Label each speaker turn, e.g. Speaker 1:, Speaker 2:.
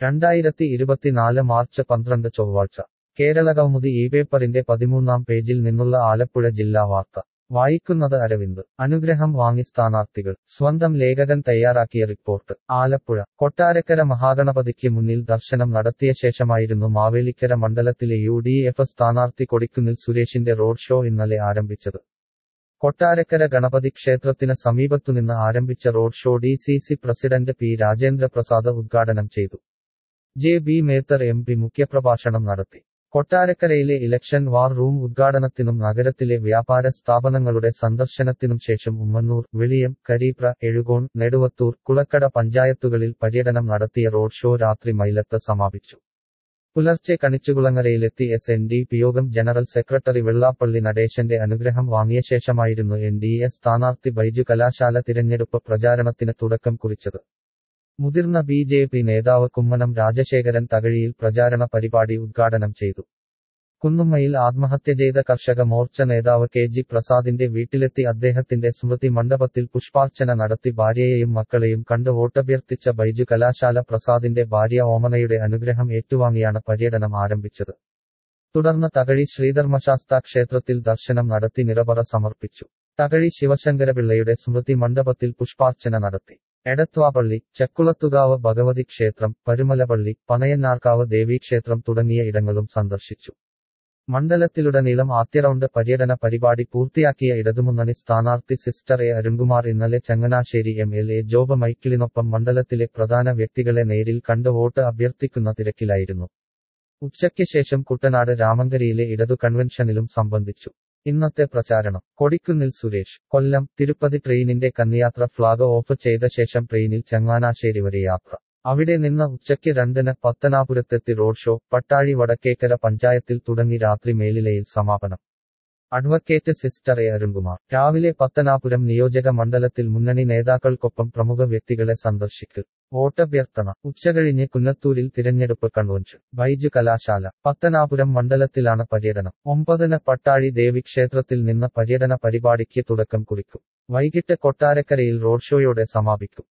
Speaker 1: രണ്ടായിരത്തി ഇരുപത്തിനാല് മാർച്ച് പന്ത്രണ്ട് ചൊവ്വാഴ്ച കേരളകൗമുദി ഈ പേപ്പറിന്റെ പതിമൂന്നാം പേജിൽ നിന്നുള്ള ആലപ്പുഴ ജില്ലാ വാർത്ത വായിക്കുന്നത് അരവിന്ദ് അനുഗ്രഹം വാങ്ങി സ്ഥാനാർത്ഥികൾ സ്വന്തം ലേഖകൻ തയ്യാറാക്കിയ റിപ്പോർട്ട് ആലപ്പുഴ കൊട്ടാരക്കര മഹാഗണപതിക്ക് മുന്നിൽ ദർശനം നടത്തിയ ശേഷമായിരുന്നു മാവേലിക്കര മണ്ഡലത്തിലെ യു ഡി എഫ് സ്ഥാനാർത്ഥി കൊടിക്കുന്നിൽ സുരേഷിന്റെ റോഡ് ഷോ ഇന്നലെ ആരംഭിച്ചത് കൊട്ടാരക്കര ഗണപതി ക്ഷേത്രത്തിന് സമീപത്തുനിന്ന് ആരംഭിച്ച road show D C C president P Rajendra Prasad ഉദ്ഘാടനം ചെയ്തു J B Mather M P മുഖ്യപ്രഭാഷണം നടത്തി കൊട്ടാരക്കരയിലെ ഇലക്ഷൻ വാർ റൂം ഉദ്ഘാടനത്തിനും നഗരത്തിലെ വ്യാപാര സ്ഥാപനങ്ങളുടെ സന്ദർശനത്തിനും ശേഷം ഉമ്മന്നൂർ വെളിയം കരീപ്ര എഴുകോൺ നെടുവത്തൂർ കുളക്കട പഞ്ചായത്തുകളിൽ പര്യടനം നടത്തിയ റോഡ് ഷോ രാത്രി മൈലത്ത് സമാപിച്ചു പുലർച്ചെ കണിച്ചുകുളങ്ങരയിലെത്തി S N D P Yogam general secretary Vellappally നടേശന്റെ അനുഗ്രഹം വാങ്ങിയ ശേഷമായിരുന്നു എൻ ഡി എ സ്ഥാനാർത്ഥി ബൈജു കലാശാല തിരഞ്ഞെടുപ്പ് പ്രചാരണത്തിന് തുടക്കം കുറിച്ചത് മുതിർന്ന ബി ജെ പി നേതാവ് കുമ്മനം രാജശേഖരൻ തകഴിയിൽ പ്രചാരണ പരിപാടി ഉദ്ഘാടനം ചെയ്തു കുന്നുമ്മയിൽ ആത്മഹത്യ ചെയ്ത കർഷക മോർച്ച നേതാവ് കെ ജി പ്രസാദിന്റെ വീട്ടിലെത്തി അദ്ദേഹത്തിന്റെ സ്മൃതി മണ്ഡപത്തിൽ പുഷ്പാർച്ചന നടത്തി ഭാര്യയെയും മക്കളെയും കണ്ട് വോട്ടഭ്യർത്ഥിച്ച ബൈജു കലാശാല പ്രസാദിന്റെ ഭാര്യ ഓമനയുടെ അനുഗ്രഹം ഏറ്റുവാങ്ങിയാണ് പര്യടനം ആരംഭിച്ചത് തുടർന്ന് തകഴി ശ്രീധർമ്മശാസ്ത ക്ഷേത്രത്തിൽ ദർശനം നടത്തി നിറപറ സമർപ്പിച്ചു തകഴി ശിവശങ്കരപിള്ളയുടെ സ്മൃതി മണ്ഡപത്തിൽ പുഷ്പാർച്ചന നടത്തി എടത്വാപള്ളി ചക്കുളത്തുകാവ് ഭഗവതി ക്ഷേത്രം പരുമലപള്ളി പനയന്നാർക്കാവ് ദേവീക്ഷേത്രം തുടങ്ങിയ ഇടങ്ങളും സന്ദർശിച്ചു മണ്ഡലത്തിലുടനീളം ആദ്യ റൗണ്ട് പര്യടന പരിപാടി പൂർത്തിയാക്കിയ ഇടതുമുന്നണി സ്ഥാനാർത്ഥി സിസ്റ്റർ എ അരുൺകുമാർ ഇന്നലെ Changanassery M L A Job മൈക്കിളിനൊപ്പം മണ്ഡലത്തിലെ പ്രധാന വ്യക്തികളെ നേരിൽ കണ്ട് വോട്ട് അഭ്യർത്ഥിക്കുന്ന തിരക്കിലായിരുന്നു ഉച്ചയ്ക്ക് ശേഷം കുട്ടനാട് രാമങ്കരിയിലെ ഇടതു കൺവെൻഷനിലും സംബന്ധിച്ചു ഇന്നത്തെ പ്രചാരണം കൊടിക്കുന്നിൽ സുരേഷ് കൊല്ലം തിരുപ്പതി ട്രെയിനിന്റെ കന്നിയാത്ര ഫ്ളാഗ് ഓഫ് ചെയ്ത ശേഷം ട്രെയിനിൽ ചങ്ങനാശ്ശേരി വരെ യാത്ര അവിടെ നിന്ന് ഉച്ചയ്ക്ക് രണ്ടിന് പത്തനാപുരത്തെത്തി റോഡ് ഷോ പട്ടാഴി വടക്കേക്കര പഞ്ചായത്തിൽ തുടങ്ങി രാത്രി മേലിലയിൽ സമാപനം അഡ്വക്കേറ്റ് സിസ്റ്റർ എ അരുൺകുമാർ രാവിലെ പത്തനാപുരം നിയോജക മണ്ഡലത്തിൽ മുന്നണി നേതാക്കൾക്കൊപ്പം പ്രമുഖ വ്യക്തികളെ സന്ദർശിക്കൽ വോട്ടഭ്യർത്ഥന ഉച്ചകഴിഞ്ഞ് കുന്നത്തൂരിൽ തിരഞ്ഞെടുപ്പ് കൺവെൻഷൻ ബൈജു കലാശാല പത്തനാപുരം മണ്ഡലത്തിലാണ് പര്യടനം ഒമ്പതിന് പട്ടാഴി ദേവി ക്ഷേത്രത്തിൽ നിന്ന് പര്യടന പരിപാടിക്ക് തുടക്കം കുറിക്കും വൈകിട്ട് കൊട്ടാരക്കരയിൽ റോഡ് ഷോയോടെ സമാപിക്കും